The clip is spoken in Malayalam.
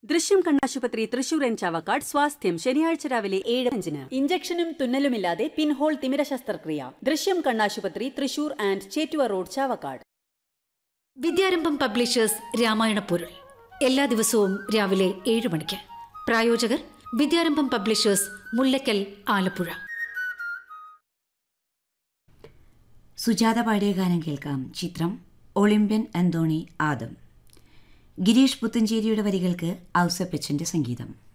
ദൃശ്യം കണ്ണാശുപത്രി തൃശൂർ എൻ ചാവക്കാട് സ്വാസ്ഥ്യം ശനിയാഴ്ച രാവിലെ ഏഴ് അഞ്ചിന് ഇഞ്ചക്ഷനും തുന്നലുമില്ലാതെ പിൻഹോൾ തിമിര ശസ്ത്രക്രിയ ദൃശ്യം കണ്ണാശുപത്രി Thrissur and Chettuva road Chavakkad Vidyarambham publishers Ramayana പൊരുൾ എല്ലാ ദിവസവും രാവിലെ ഏഴ് മണിക്ക് പ്രായോജകർ വിദ്യാരംഭം പബ്ലിഷേഴ്സ് മുല്ലക്കൽ ആലപ്പുഴ സുജാത പാടിയ ഗാനം കേൾക്കാം ചിത്രം ഒളിമ്പ്യൻ അന്തോണി ആദം ഗിരീഷ് പുത്തഞ്ചേരിയുടെ വരികൾക്ക് ഔസപ്പച്ചന്റെ സംഗീതം